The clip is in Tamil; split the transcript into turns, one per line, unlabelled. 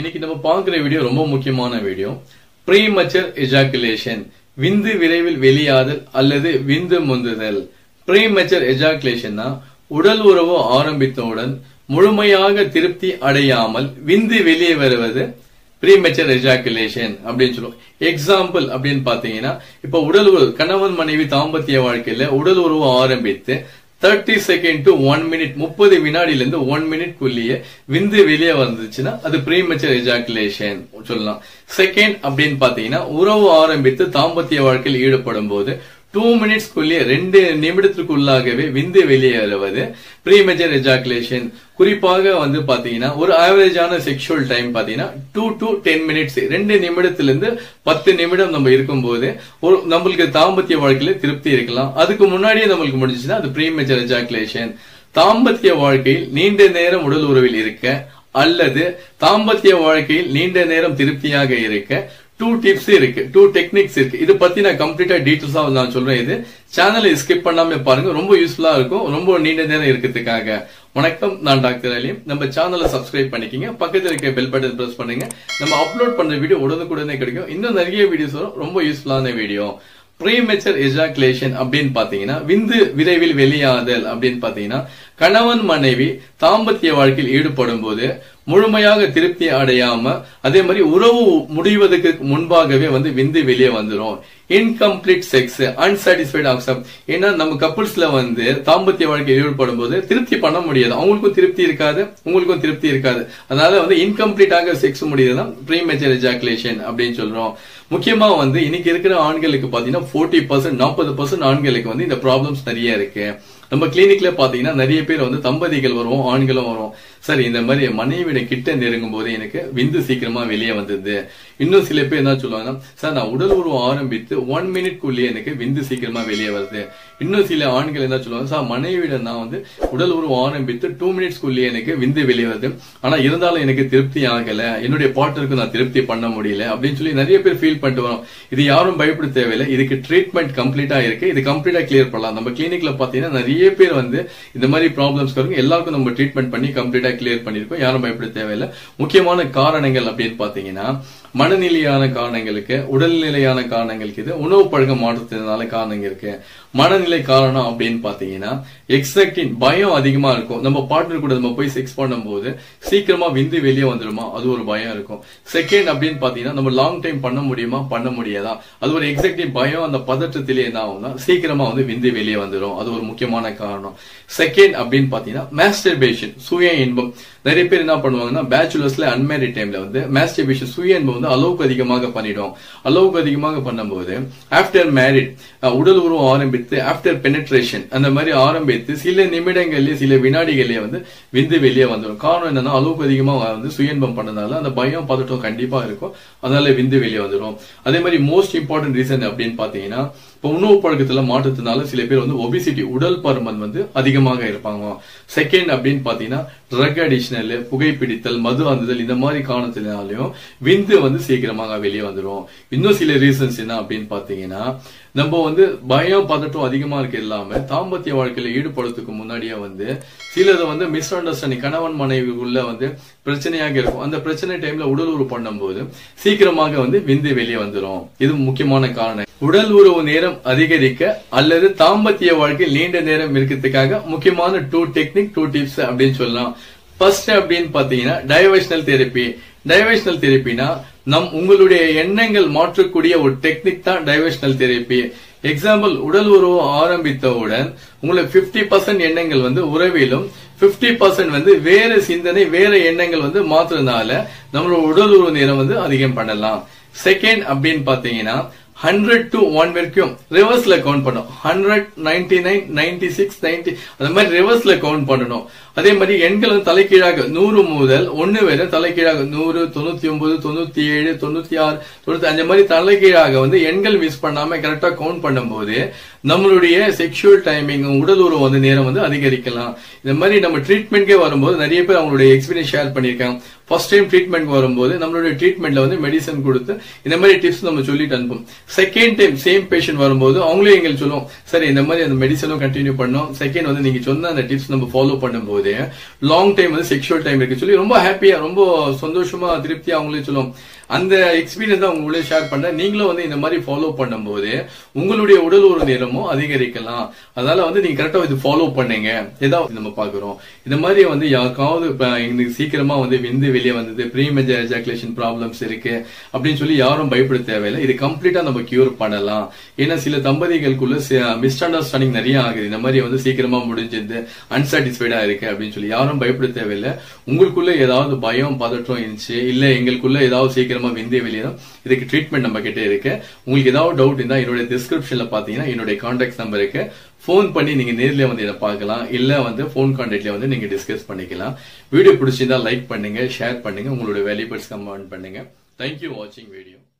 இன்னைக்கு நம்ம பார்க்குற வீடியோ ரொம்ப முக்கியமான வீடியோ ப்ரீமச்சர் எஜாக்குலேஷன் விந்து விரைவில் வெளியாதல் அல்லது விந்து முந்துதல் ப்ரீமச்சர் எஜாக்குலேஷன்னா உடல் உறவு ஆரம்பித்தவுடன் முழுமையாக திருப்தி அடையாமல் விந்து வெளியே வருவது ப்ரீமெச்சர் எஜாக்குலேஷன் அப்படின்னு சொல்லுவோம் எக்ஸாம்பிள் அப்படின்னு பாத்தீங்கன்னா இப்ப உடல் உறவு கணவன் மனைவி தாம்பத்திய வாழ்க்கையில உடல் உறவு ஆரம்பித்து thirty second to one minute முப்பது வினாடில இருந்து ஒன் மினிட் குள்ளிய விந்து வெளியே வந்துச்சுன்னா அது ப்ரீமெச்சர் எஜாக்குலேஷன் சொல்லலாம் செகண்ட் அப்படின்னு பாத்தீங்கன்னா உறவு ஆரம்பித்து தாம்பத்திய வாழ்க்கையில் ஈடுபடும் போது டூ மினிட்ஸ்க்குள்ளேயே ரெண்டு நிமிடத்திற்குள்ளாகவே விந்து வெளியேறுவது ப்ரீமெச்சர் எஜாக்குலேஷன் குறிப்பாக வந்து பாத்தீங்கன்னா ஒரு ஆவரேஜான செக்ஷுவல் டைம் பாத்தீங்கன்னா டூ டு டென் மினிட்ஸ் ரெண்டு நிமிடத்திலிருந்து பத்து நிமிடம் நம்ம இருக்கும்போது ஒரு நம்மளுக்கு தாம்பத்திய வாழ்க்கையில திருப்தி இருக்கலாம் அதுக்கு முன்னாடியே நம்மளுக்கு முடிஞ்சுச்சுன்னா அது ப்ரீமெச்சர் எஜாக்குலேஷன் தாம்பத்திய வாழ்க்கையில் நீண்ட நேரம் உடல் உறவில் இருக்க அல்லது தாம்பத்திய வாழ்க்கையில் நீண்ட நேரம் திருப்தியாக இருக்க டூ டிப்ஸ் இருக்கு டூ டெக்னிக்ஸ் இருக்கு இது பத்தி நான் கம்ப்ளீட்டா டீட்டெயில்ஸா நான் சொல்றேன் இது சேனலை ஸ்கிப் பண்ணாம பாருங்க ரொம்ப யூஸ்ஃபுல்லா இருக்கும் ரொம்ப நீண்ட நேரம் இருக்கிறதுக்காக வணக்கம் நான் டாக்டர் அலீம் நம்ம சேனலை சப்ஸ்கிரைப் பண்ணிக்கிங்க பக்கத்துல இருக்க பெல் பட்டன் பிரஸ் பண்ணுங்க நம்ம அப்லோட் பண்ற வீடியோ உடனுக்குடனே கிடைக்கும் இன்னும் நிறைய வீடியோஸ் வரும் ரொம்ப யூஸ்ஃபுல்லான வீடியோ ப்ரீமெச்சர் எஜாக்குலேஷன் அப்படின்னு பாத்தீங்கன்னா விந்து விரைவில் வெளியாதல் அப்படின்னு பாத்தீங்கன்னா கணவன் மனைவி தாம்பத்திய வாழ்க்கையில் ஈடுபடும் போது முழுமையாக திருப்தி அடையாம அதே மாதிரி உறவு முடிவதற்கு முன்பாகவே வந்து விந்து வெளியே வந்துரும் இன்கம்ப்ளீட் செக்ஸ் அன்சாட்டிஸ்பைட் ஆக்சம் ஏன்னா நம்ம கப்புள்ஸ்ல வந்து தாம்பத்திய வாழ்க்கையில் ஈடுபடும் போது திருப்தி பண்ண முடியாது அவங்களுக்கும் திருப்தி இருக்காது உங்களுக்கும் திருப்தி இருக்காது அதனால வந்து இன்கம்ப்ளீட்டாக செக்ஸ் முடியுதுன்னா ப்ரீமெச்சர் எஜாக்குலேஷன் அப்படின்னு சொல்றோம் முக்கியமா வந்து இன்னைக்கு இருக்கிற ஆண்களுக்கு பாத்தீங்கன்னா ஃபோர்ட்டி பர்சன்ட் நாற்பது பர்சன்ட் ஆண்களுக்கு வந்து இந்த ப்ராப்ளம்ஸ் நிறைய இருக்கு நம்ம கிளினிக்ல பாத்தீங்கன்னா நிறைய பேர் வந்து தம்பதிகள் வருவோம் ஆண்களும் வரும் சரி இந்த மாதிரி மனைவிட கிட்ட நெருங்கும் போது எனக்கு விந்து சீக்கிரமா வெளியே வந்தது இன்னும் சில பேர் என்ன சொல்லுவாங்கன்னா சார் நான் உடல் உறவு ஆரம்பித்து ஒன் மினிட்குள்ளேயே எனக்கு விந்து சீக்கிரமா வெளியே வருது இன்னும் சில ஆண்கள் என்ன சொல்லுவாங்க சார் மனைவிட நான் வந்து உடல் உறவு ஆரம்பித்து டூ மினிட்ஸ்க்குள்ளேயே எனக்கு விந்து வெளியே வருது ஆனா இருந்தாலும் எனக்கு திருப்தி ஆகல என்னுடைய பார்ட்னருக்கு நான் திருப்தி பண்ண முடியல அப்படின்னு சொல்லி நிறைய பேர் ஃபீல் பண்ணிட்டு வரோம் இது யாரும் பயப்பட தேவையில்லை இதுக்கு ட்ரீட்மெண்ட் கம்ப்ளீட்டா இருக்கு இது கம்ப்ளீட்டா கிளியர் பண்ணலாம் நம்ம கிளினிக்ல பாத்தீங்கன்னா நிறைய பேர் வந்து இந்த மாதிரி ப்ராப்ளம்ஸ் வரும் எல்லாருக்கும் நம்ம ட்ரீட்மெண்ட் பண்ணி கம்ப்ளீட்டா கிளியர் பண்ணிருக்கோம் யாரும் பயப்பட தேவையில்லை முக்கியமான காரணங்கள் அப்படின்னு பாத்தீங்கன்னா மனநிலையான காரணங்களுக்கு உடல்நிலையான காரணங்களுக்கு இது உணவு பழக்கம் மாற்றத்தினால காரணங்க இருக்கு மனநிலை காரணம் அப்படின்னு பாத்தீங்கன்னா எக்ஸாக்டின் பயம் அதிகமா இருக்கும் நம்ம பார்ட்னர் கூட நம்ம போய் செக்ஸ் பண்ணும்போது சீக்கிரமா விந்து வெளியே வந்துருமா அது ஒரு பயம் இருக்கும் செகண்ட் அப்படின்னு பாத்தீங்கன்னா நம்ம லாங் டைம் பண்ண முடியுமா பண்ண முடியாதா அது ஒரு எக்ஸாக்டின் பயம் அந்த பதற்றத்திலே என்ன ஆகும்னா சீக்கிரமா வந்து விந்து வெளியே வந்துடும் அது ஒரு முக்கியமான காரணம் செகண்ட் அப்படின்னு பாத்தீங்கன்னா மாஸ்டர்பேஷன் சுய இன்பம் நிறைய பேர் என்ன பண்ணுவாங்கன்னா பேச்சுலர்ஸ்ல அன்மேரிட் டைம்ல வந்து மாஸ்டர்பேஷன் சுய இன்பம் வந்து அளவுக்கு அதிகமாக பண்ணிடும் அளவுக்கு அதிகமாக பண்ணும்போது ஆஃப்டர் மேரிட் உடல் உருவம் ஆரம்பித்து ஆஃப்டர் பெனட்ரேஷன் அந்த மாதிரி ஆரம்பித்து சில நிமிடங்கள்லயே சில வினாடிகள்லயே வந்து விந்து வெளியே வந்துடும் காரணம் என்னன்னா அளவுக்கு அதிகமா வந்து சுய இன்பம் பண்ணதால அந்த பயம் பதட்டம் கண்டிப்பா இருக்கும் அதனால விந்து வெளியே வந்துடும் அதே மாதிரி மோஸ்ட் இம்பார்ட்டன்ட் ரீசன் அப்படின்னு பாத்தீங்கன்னா இப்போ உணவு பழக்கத்துல மாற்றத்தினால சில பேர் வந்து ஒபிசிட்டி உடல் பருமன் வந்து அதிகமாக இருப்பாங்க செகண்ட் அப்படின்னு பாத்தீங்கன்னா ட்ரக் அடிஷனல் புகைப்பிடித்தல் மது அந்துதல் இந்த மாதிரி காரணத்தினாலையும் விந்து வந்து சீக்கிரமாக வெளியே வந்துடும் இன்னும் சில ரீசன்ஸ் என்ன அப்படின்னு பாத்தீங்கன்னா நம்ம வந்து பயம் பதட்டம் அதிகமா இருக்கு இல்லாம தாம்பத்திய வாழ்க்கையில ஈடுபடுறதுக்கு முன்னாடியே வந்து சிலது வந்து மிஸ் அண்டர்ஸ்டாண்டிங் கணவன் மனைவிக்குள்ள வந்து பிரச்சனையாக இருக்கும் அந்த பிரச்சனை டைம்ல உடல் உறவு பண்ணும்போது சீக்கிரமாக வந்து விந்து வெளியே வந்துடும் இது முக்கியமான காரணம் உடல் உறவு நேரம் அதிகரிக்க அல்லது தாம்பத்திய வாழ்க்கையில் நீண்ட நேரம் இருக்கிறதுக்காக முக்கியமான டூ டெக்னிக் டூ டிப்ஸ் அப்படின்னு சொல்லலாம் ஃபர்ஸ்ட் அப்படின்னு பாத்தீங்கன்னா டைவர்ஷனல் தெரப்பி டைவர்ஷனல் தெரப்பினா நம் உங்களுடைய எண்ணங்கள் மாற்றக்கூடிய ஒரு டெக்னிக் தான் டைவர்ஷனல் தெரப்பி எக்ஸாம்பிள் உடல் உறவு ஆரம்பித்தவுடன் உங்களுக்கு பிப்டி பர்சன்ட் எண்ணங்கள் வந்து உறவிலும் பிப்டி பர்சன்ட் வந்து வேற சிந்தனை வேற எண்ணங்கள் வந்து மாத்துறதுனால நம்மளோட உடல் உறவு நேரம் வந்து அதிகம் பண்ணலாம் செகண்ட் அப்படின்னு பாத்தீங்கன்னா ஹண்ட்ரட் டு ஒன் வரைக்கும் ரிவர்ஸ்ல கவுண்ட் பண்ணும் hundred ninety nine ninety six ninety அந்த மாதிரி ரிவர்ஸ்ல கவுண்ட் பண்ணணும் அதே மாதிரி எண்கள் வந்து தலைக்கீழாக நூறு முதல் ஒன்னு வரை தலைக்கீழாக நூறு தொண்ணூத்தி ஒன்பது தொண்ணூத்தி ஏழு தொண்ணூத்தி ஆறு தொண்ணூத்தி அஞ்சு மாதிரி தலைக்கீழாக வந்து எண்கள் மிஸ் பண்ணாம கரெக்டா கவுண்ட் பண்ணும்போது நம்மளுடைய செக்ஷுவல் டைமிங் உடல் உறவு வந்து நேரம் வந்து அதிகரிக்கலாம் இந்த மாதிரி நம்ம ட்ரீட்மெண்ட்கே வரும்போது நிறைய பேர் அவங்களுடைய எக்ஸ்பீரியன்ஸ் ஷேர் பண்ணியிருக்காங்க ஃபர்ஸ்ட் டைம் ட்ரீட்மெண்ட் வரும்போது நம்மளுடைய ட்ரீட்மெண்ட்ல வந்து மெடிசன் கொடுத்து இந்த மாதிரி டிப்ஸ் நம்ம சொல்லிட்டு அனுப்பும் செகண்ட் டைம் சேம் பேஷண்ட் வரும்போது அவங்களே எங்களுக்கு சொல்லுவோம் சரி இந்த மாதிரி அந்த மெடிசனும் கண்டினியூ பண்ணோம் செகண்ட் வந்து நீங்க சொன்ன அந்த டிப்ஸ் நம்ம ஃபாலோ பண்ணும்போது பண்ணும்போது லாங் டைம் வந்து செக்ஷுவல் டைம் இருக்கு சொல்லி ரொம்ப ஹாப்பியா ரொம்ப சந்தோஷமா திருப்தியா அவங்களே சொல்லுவோம் அந்த எக்ஸ்பீரியன்ஸ் தான் உங்களே ஷேர் பண்றேன் நீங்களும் வந்து இந்த மாதிரி ஃபாலோ பண்ணும்போது உங்களுடைய உடல் ஒரு நேரமும் அதிகரிக்கலாம் அதனால வந்து நீங்க கரெக்டா இது ஃபாலோ பண்ணுங்க ஏதாவது நம்ம பாக்குறோம் இந்த மாதிரி வந்து யாருக்காவது இப்ப எங்களுக்கு சீக்கிரமா வந்து விந்து வெளியே வந்தது ப்ரீ மெஜர் எஜாகுலேஷன் ப்ராப்ளம்ஸ் இருக்கு அப்படின்னு சொல்லி யாரும் பயப்பட தேவையில்லை இது கம்ப்ளீட்டா நம்ம கியூர் பண்ணலாம் ஏன்னா சில தம்பதிகளுக்குள்ள மிஸ் அண்டர்ஸ்டாண்டிங் நிறைய ஆகுது இந்த மாதிரி வந்து சீக்கிரமா முடிஞ்சது அன்சாட்டிஸ்ஃபைடா இருக்கு அப்படின்னு சொல்லி யாரும் பயப்பட தேவையில்லை உங்களுக்குள்ள ஏதாவது பயம் பதற்றம் இருந்துச்சு இல்ல எங்களுக்குள்ள ஏதாவது சீக்கிரமா விந்தே வெளியே இதுக்கு ட்ரீட்மெண்ட் நம்ம கிட்ட இருக்கு உங்களுக்கு ஏதாவது டவுட் இருந்தா என்னுடைய டிஸ்கிரிப்ஷன்ல பாத்தீங்கன்னா என்னுடைய கான்டாக்ட் நம்பர் இருக்கு ஃபோன் பண்ணி நீங்க நேர்ல வந்து இதை பார்க்கலாம் இல்ல வந்து ஃபோன் கான்டாக்ட்ல வந்து நீங்க டிஸ்கஸ் பண்ணிக்கலாம் வீடியோ பிடிச்சிருந்தா லைக் பண்ணுங்க ஷேர் பண்ணுங்க உங்களுடைய வேல்யூபிள்ஸ் கமெண்ட் பண்ணுங்க தேங்க்யூ வாட்சிங் வீடியோ